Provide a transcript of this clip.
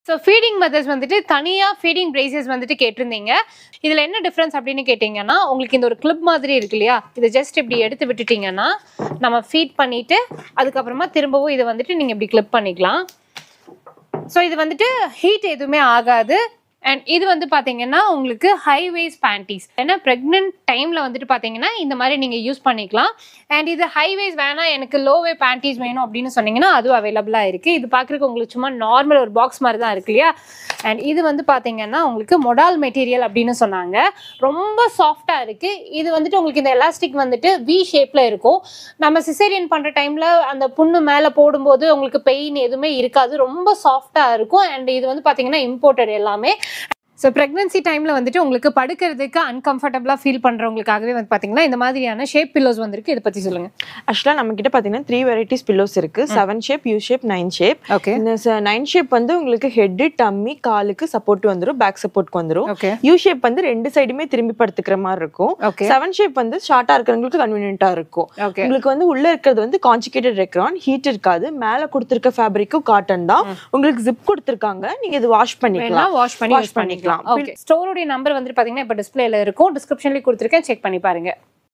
So feeding methods வந்துட்டு தனியாக feeding braces வந்துட்டு கேட்டிருந்தீங்க இதில் என்ன டிஃப்ரென்ஸ் அப்படின்னு கேட்டிங்கன்னா உங்களுக்கு இந்த ஒரு கிளிப் மாதிரி இருக்கு இல்லையா இதை ஜஸ்ட் இப்படி எடுத்து விட்டுட்டீங்கன்னா நம்ம ஃபீட் பண்ணிவிட்டு அதுக்கப்புறமா திரும்பவும் இதை வந்துட்டு நீங்கள் இப்படி கிளிப் பண்ணிக்கலாம் ஸோ இது வந்துட்டு ஹீட் எதுவுமே ஆகாது அண்ட் இது வந்து பார்த்தீங்கன்னா உங்களுக்கு ஹைவேஸ் பேண்டீஸ் ஏன்னா ப்ரெக்னென்ட் டைமில் வந்துட்டு பார்த்தீங்கன்னா இந்த மாதிரி நீங்கள் யூஸ் பண்ணிக்கலாம் அண்ட் இது ஹைவேஸ் வேணாம் எனக்கு லோவே பேண்டீஸ் வேணும் அப்படின்னு சொன்னீங்கன்னா அதுவும் அவைலபிளாக இருக்குது இது பார்க்குறதுக்கு உங்களுக்கு சும்மா நார்மல் ஒரு பாக்ஸ் மாதிரி தான் இருக்கு இல்லையா அண்ட் இது வந்து பார்த்தீங்கன்னா உங்களுக்கு மொடால் மெட்டீரியல் அப்படின்னு சொன்னாங்க ரொம்ப சாஃப்டாக இருக்குது இது வந்துட்டு உங்களுக்கு இந்த எலாஸ்டிக் வந்துட்டு வி ஷேப்பில் இருக்கும் நம்ம சிசேரியன் பண்ணுற டைமில் அந்த புண்ணு மேலே போடும்போது உங்களுக்கு பெயின் எதுவுமே இருக்காது ரொம்ப சாஃப்டாக இருக்கும் அண்ட் இது வந்து பார்த்தீங்கன்னா இம்போர்ட்டட் எல்லாமே ஸோ ப்ரெக்னன்சி டைமில் வந்துட்டு உங்களுக்கு படுக்கிறதுக்கு அன்கம்ஃபர்டபுளாக ஃபீல் பண்ணுறவங்களுக்காகவே வந்து பார்த்தீங்கன்னா இந்த மாதிரியான ஷேப் பில்லோஸ் வந்திருக்கு இதை பற்றி சொல்லுங்கள் ஆக்சுவலாக நம்ம கிட்ட பார்த்தீங்கன்னா த்ரீ வெரைட்டிஸ் பில்லோஸ் இருக்கு seven shape U shape nine shape okay இந்த நைன் ஷேப் வந்து உங்களுக்கு ஹெட் டம்மி காலுக்கு சப்போர்ட் வந்துரும் பேக் சப்போர்ட்க்கு வந்துரும் ஓகே யூ ஷேப் வந்து ரெண்டு சைடுமே திரும்பி படுத்துக்கிற மாதிரி இருக்கும் ஓகே செவன் ஷேப் வந்து ஷார்ட்டா இருக்கிறவங்களுக்கு கன்வீனியன்ட்டா இருக்கும் ஓகே உங்களுக்கு வந்து உள்ள இருக்கிறது வந்து கான்சிகேட்டட் ரெக்ரான் ஹீட் இருக்காது மேல கொடுத்திருக்க ஃபேப்ரிக்கும் காட்டன் தான் உங்களுக்கு ஜிப் கொடுத்திருக்காங்க நீங்க இது வாஷ் வேணா பண்ணிக்கலாம் வாஷ் பண்ணி Wash யூஸ் பண்ணிக்கலாம் பண்ணிக்கலாம். ஓகே ஸ்டோருடைய நம்பர் வந்து பார்த்தீங்கன்னா இப்போ டிஸ்பிளேல இருக்கும் டிஸ்கிரிப்ஷன்லேயே கொடுத்துருக்கேன் செக் பண்ணி பாருங்க